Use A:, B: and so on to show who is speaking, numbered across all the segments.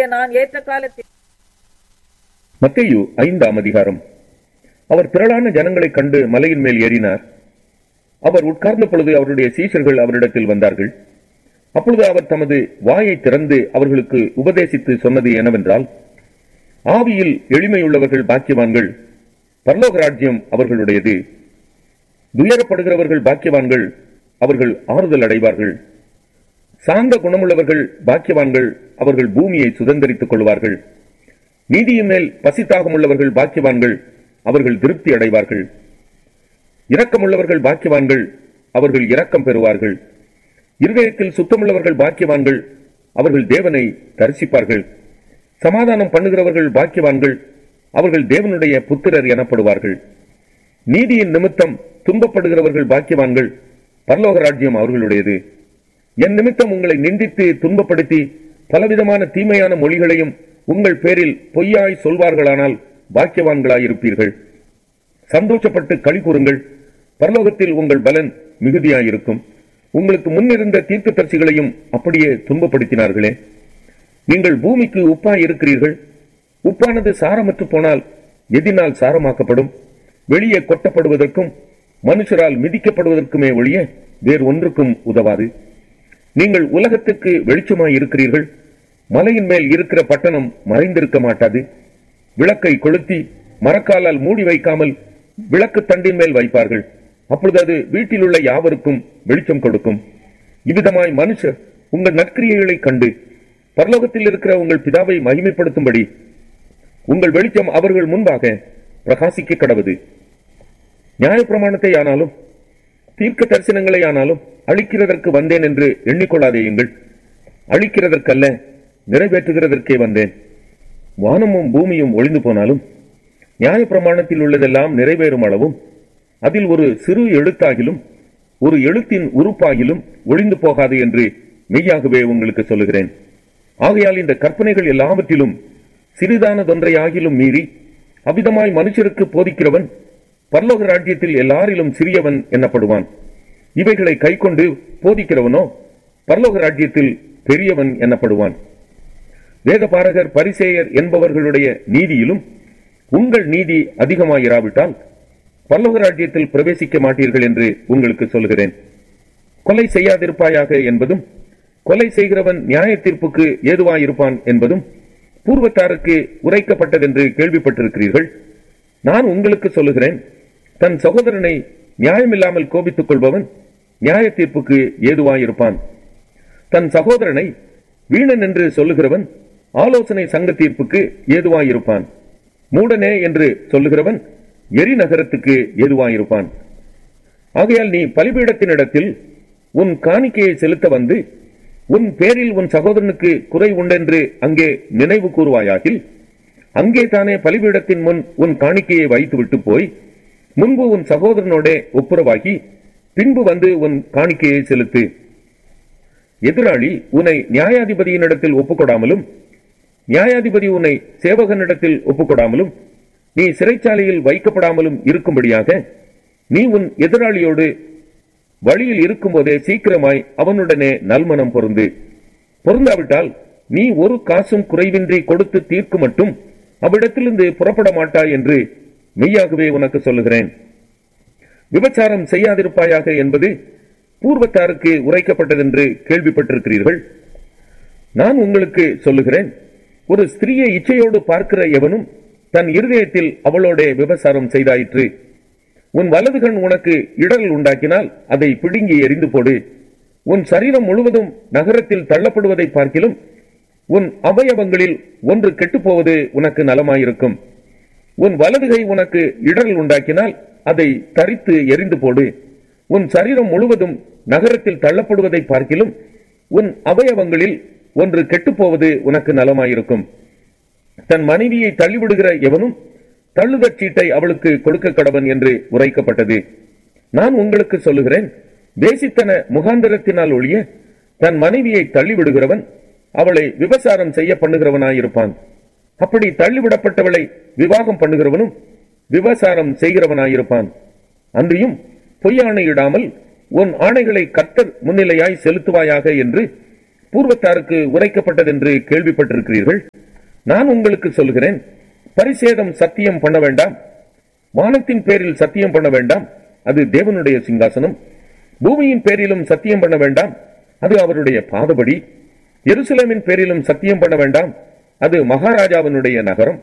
A: ஆகிய நான் ஏற்ற காலத்தில்
B: மத்தேயு ஐந்தாம் அதிகாரம் அவர் திரளான ஜனங்களைக் கண்டு மலையின் மேல் ஏறினார் அவர் உட்கார்ந்த பொழுது அவருடைய சீஷர்கள் அவரிடத்தில் வந்தார்கள் அப்பொழுது அவர் தமது வாயை திறந்து அவர்களுக்கு உபதேசித்து சொன்னது என்னவென்றால் ஆவியில் எளிமையுள்ளவர்கள் பாக்கியவான்கள் பரலோக ராஜ்யம் அவர்களுடையது துயரப்படுகிறவர்கள் பாக்கியவான்கள் அவர்கள் ஆறுதல் அடைவார்கள் சாந்த குணமுள்ளவர்கள் பாக்கியவான்கள் அவர்கள் பூமியை சுதந்தரித்துக் கொள்வார்கள் நீதியின் மேல் பசித்தாகம் உள்ளவர்கள் பாக்கியவான்கள் அவர்கள் திருப்தி அடைவார்கள் இரக்கமுள்ளவர்கள் பாக்கியவான்கள் அவர்கள் இரக்கம் பெறுவார்கள் இருதயத்தில் சுத்தமுள்ளவர்கள் பாக்கியவான்கள் அவர்கள் தேவனை தரிசிப்பார்கள் சமாதானம் பண்ணுகிறவர்கள் பாக்கியவான்கள் அவர்கள் தேவனுடைய புத்திரர் எனப்படுவார்கள் நீதியின் நிமித்தம் துன்பப்படுகிறவர்கள் பாக்கியவான்கள் பரலோக ராஜ்யம் அவர்களுடையது என் நிமித்தம் உங்களை நிந்தித்து துன்பப்படுத்தி பலவிதமான தீமையான மொழிகளையும் உங்கள் பேரில் பொய்யாய் சொல்வார்களானால் பாக்கியவான்களாயிருப்பீர்கள் சந்தோஷப்பட்டு களி கூறுங்கள் பரலோகத்தில் உங்கள் பலன் மிகுதியாயிருக்கும் உங்களுக்கு முன்னிருந்த தீர்க்கதரிசிகளையும் அப்படியே துன்பப்படுத்தினார்களே நீங்கள் பூமிக்கு உப்பாய் இருக்கிறீர்கள் உப்பானது சாரமற்று போனால் எதினால் சாரமாக்கப்படும் வெளியே கொட்டப்படுவதற்கும் மனுஷரால் மிதிக்கப்படுவதற்குமே ஒழிய வேறு ஒன்றுக்கும் உதவாது நீங்கள் உலகத்துக்கு வெளிச்சமாய் இருக்கிறீர்கள் மலையின் மேல் இருக்கிற பட்டணம் மறைந்திருக்க மாட்டாது விளக்கை கொளுத்தி மரக்காலால் மூடி வைக்காமல் விளக்கு தண்டின் மேல் வைப்பார்கள் அப்பொழுது அது வீட்டில் உள்ள யாவருக்கும் வெளிச்சம் கொடுக்கும் இவ்விதமாய் மனுஷர் உங்கள் நற்கிரியைகளை கண்டு பரலோகத்தில் இருக்கிற உங்கள் பிதாவை மகிமைப்படுத்தும்படி உங்கள் வெளிச்சம் அவர்கள் முன்பாக பிரகாசிக்க கடவுது நியாயப்பிரமாணத்தை ஆனாலும் தீர்க்க தரிசனங்களை ஆனாலும் அழிக்கிறதற்கு வந்தேன் என்று எண்ணிக்கொள்ளாதேயுங்கள் அழிக்கிறதற்கல்ல நிறைவேற்றுகிறதற்கே வந்தேன் வானமும் பூமியும் ஒளிந்து போனாலும் நியாயப்பிரமாணத்தில் உள்ளதெல்லாம் நிறைவேறும் அளவும் அதில் ஒரு சிறு எழுத்தாகிலும் ஒரு எழுத்தின் உறுப்பாகிலும் ஒளிந்து போகாது என்று மெய்யாகவே உங்களுக்கு சொல்லுகிறேன் ஆகையால் இந்த கற்பனைகள் எல்லாவற்றிலும் சிறிதானதொன்றை ஆகிலும் மீறி அவ்விதமாய் மனுஷருக்கு போதிக்கிறவன் பரலோக ராஜ்யத்தில் எல்லாரிலும் சிறியவன் எனப்படுவான் இவைகளை கைக்கொண்டு போதிக்கிறவனோ பரலோக ராஜ்யத்தில் பெரியவன் எனப்படுவான் வேதபாரகர் பரிசேயர் என்பவர்களுடைய நீதியிலும் உங்கள் நீதி அதிகமாயிராவிட்டால் பரலோக ராஜ்யத்தில் பிரவேசிக்க மாட்டீர்கள் என்று உங்களுக்கு சொல்கிறேன் கொலை செய்யாதிருப்பாயாக என்பதும் கொலை செய்கிறவன் நியாய தீர்ப்புக்கு ஏதுவாயிருப்பான் என்பதும் பூர்வத்தாருக்கு உரைக்கப்பட்டதென்று கேள்விப்பட்டிருக்கிறீர்கள் நான் உங்களுக்கு சொல்லுகிறேன் தன் சகோதரனை நியாயமில்லாமல் கோபித்துக் கொள்பவன் நியாய தீர்ப்புக்கு ஏதுவாயிருப்பான் தன் சகோதரனை வீணன் என்று சொல்லுகிறவன் ஆலோசனை சங்க தீர்ப்புக்கு ஏதுவாயிருப்பான் மூடனே என்று சொல்லுகிறவன் எரி நகரத்துக்கு ஏதுவாயிருப்பான் ஆகையால் நீ பலிபீடத்தினிடத்தில் உன் காணிக்கையை செலுத்த வந்து உன் பேரில் உன் சகோதரனுக்கு குறை உண்டென்று அங்கே நினைவு கூறுவாயாகில் அங்கே தானே பலிபீடத்தின் முன் உன் காணிக்கையை வைத்துவிட்டு போய் முன்பு உன் சகோதரனோடே ஒப்புரவாகி பின்பு வந்து உன் காணிக்கையை செலுத்து எதிராளி உன்னை நியாயாதிபதியினிடத்தில் ஒப்புக்கொடாமலும் நியாயாதிபதி உன்னை சேவகனிடத்தில் ஒப்புக்கொடாமலும் நீ சிறைச்சாலையில் வைக்கப்படாமலும் இருக்கும்படியாக நீ உன் எதிராளியோடு வழியில் இருக்கும்போதே சீக்கிரமாய் அவனுடனே நல்மனம் பொருந்து பொருந்தாவிட்டால் நீ ஒரு காசும் குறைவின்றி கொடுத்து தீர்க்கு மட்டும் அவ்விடத்திலிருந்து புறப்பட மாட்டாய் என்று மெய்யாகவே உனக்கு சொல்லுகிறேன் விபச்சாரம் செய்யாதிருப்பாயாக என்பது பூர்வத்தாருக்கு உரைக்கப்பட்டதென்று கேள்விப்பட்டிருக்கிறீர்கள் நான் உங்களுக்கு சொல்லுகிறேன் ஒரு ஸ்திரீயை இச்சையோடு பார்க்கிற எவனும் தன் இருதயத்தில் அவளோட விபசாரம் செய்தாயிற்று உன் வலது கண் உனக்கு இடல் உண்டாக்கினால் அதை பிடுங்கி எரிந்து போடு உன் சரீரம் முழுவதும் நகரத்தில் தள்ளப்படுவதை பார்க்கிலும் உன் அவயவங்களில் ஒன்று கெட்டுப்போவது உனக்கு நலமாயிருக்கும் உன் வலது கை உனக்கு இடரல் உண்டாக்கினால் அதை தரித்து எரிந்து போடு உன் சரீரம் முழுவதும் நகரத்தில் தள்ளப்படுவதை பார்க்கிலும் உன் அவயவங்களில் ஒன்று கெட்டுப்போவது உனக்கு நலமாயிருக்கும் தன் மனைவியை தள்ளிவிடுகிற எவனும் தள்ளுதற் சீட்டை அவளுக்கு கொடுக்க கடவன் என்று உரைக்கப்பட்டது நான் உங்களுக்கு சொல்லுகிறேன் தேசித்தன முகாந்திரத்தினால் ஒழிய தன் மனைவியை தள்ளிவிடுகிறவன் அவளை விபசாரம் செய்ய பண்ணுகிறவனாயிருப்பான் அப்படி தள்ளிவிடப்பட்டவளை விவாகம் பண்ணுகிறவனும் விபசாரம் செய்கிறவனாயிருப்பான் அன்றியும் பொய்யாணையிடாமல் உன் ஆணைகளை கர்த்தர் முன்னிலையாய் செலுத்துவாயாக என்று பூர்வத்தாருக்கு உரைக்கப்பட்டதென்று கேள்விப்பட்டிருக்கிறீர்கள் நான் உங்களுக்கு சொல்கிறேன் பரிசேதம் சத்தியம் பண்ண வேண்டாம் வானத்தின் பேரில் சத்தியம் பண்ண வேண்டாம் அது தேவனுடைய சிங்காசனம் பூமியின் பேரிலும் சத்தியம் பண்ண வேண்டாம் அது அவருடைய பாதபடி எருசலேமின் பேரிலும் சத்தியம் பண்ண வேண்டாம் அது மகாராஜாவினுடைய நகரம்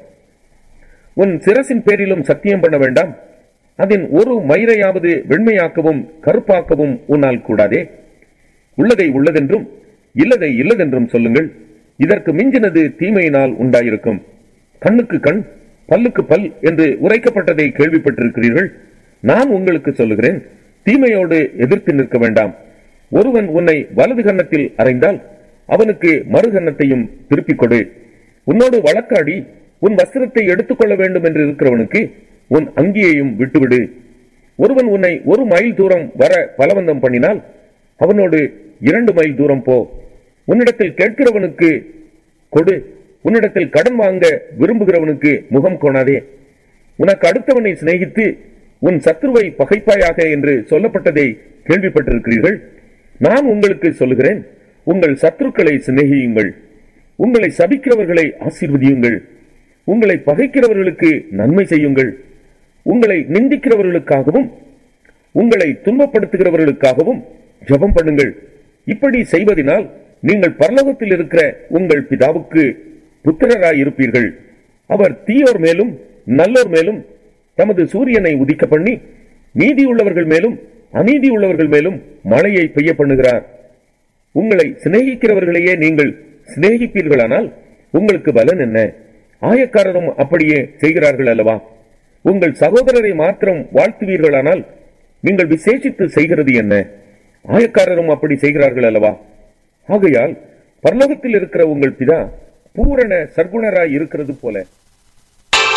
B: உன் சிரசின் பேரிலும் சத்தியம் பண்ண வேண்டாம் அதன் ஒரு மயிரையாவது வெண்மையாக்கவும் கருப்பாக்கவும் உன்னால் கூடாதே உள்ளதை உள்ளதென்றும் இல்லதை இல்லதென்றும் சொல்லுங்கள் இதற்கு மிஞ்சினது தீமையினால் உண்டாயிருக்கும் கண்ணுக்கு கண் பல்லுக்கு பல் என்று உரைக்கப்பட்டதை கேள்விப்பட்டிருக்கிறீர்கள் நான் உங்களுக்கு சொல்லுகிறேன் தீமையோடு எதிர்த்து நிற்க வேண்டாம் ஒருவன் உன்னை வலது கன்னத்தில் அறைந்தால் அவனுக்கு மறுகன்னத்தையும் திருப்பிக் கொடு உன்னோடு வழக்காடி உன் வஸ்திரத்தை எடுத்துக்கொள்ள வேண்டும் என்று இருக்கிறவனுக்கு உன் அங்கியையும் விட்டுவிடு ஒருவன் உன்னை ஒரு மைல் தூரம் வர பலவந்தம் பண்ணினால் அவனோடு இரண்டு மைல் தூரம் போ உன்னிடத்தில் கேட்கிறவனுக்கு கொடு உன்னிடத்தில் கடன் வாங்க விரும்புகிறவனுக்கு முகம் கோணாதே உனக்கு அடுத்தவனை சிநேகித்து உன் சத்ருவை பகைப்பாயாக என்று சொல்லப்பட்டதை கேள்விப்பட்டிருக்கிறீர்கள் நான் உங்களுக்கு சொல்லுகிறேன் உங்கள் சத்துருக்களை சிநேகியுங்கள் உங்களை சபிக்கிறவர்களை ஆசீர்வதியுங்கள் உங்களை பகைக்கிறவர்களுக்கு நன்மை செய்யுங்கள் உங்களை நிந்திக்கிறவர்களுக்காகவும் உங்களை துன்பப்படுத்துகிறவர்களுக்காகவும் ஜெபம் பண்ணுங்கள் இப்படி செய்வதனால் நீங்கள் பரலோகத்தில் இருக்கிற உங்கள் பிதாவுக்கு புத்திரராய் இருப்பீர்கள் அவர் தீயோர் மேலும் நல்லோர் மேலும் தமது சூரியனை உதிக்க பண்ணி நீதி உள்ளவர்கள் மேலும் அநீதி உள்ளவர்கள் மேலும் மழையை பெய்ய பண்ணுகிறார் உங்களை சிநேகிக்கிறவர்களையே நீங்கள் சிநேகிப்பீர்களானால் உங்களுக்கு பலன் என்ன ஆயக்காரரும் அப்படியே செய்கிறார்கள் அல்லவா உங்கள் சகோதரரை மாத்திரம் வாழ்த்துவீர்களானால் நீங்கள் விசேஷித்து செய்கிறது என்ன ஆயக்காரரும் அப்படி செய்கிறார்கள் அல்லவா ஆகையால் பரலோகத்தில் இருக்கிற உங்கள் பிதா பூரண சர்க்குணராய் இருக்கிறது போல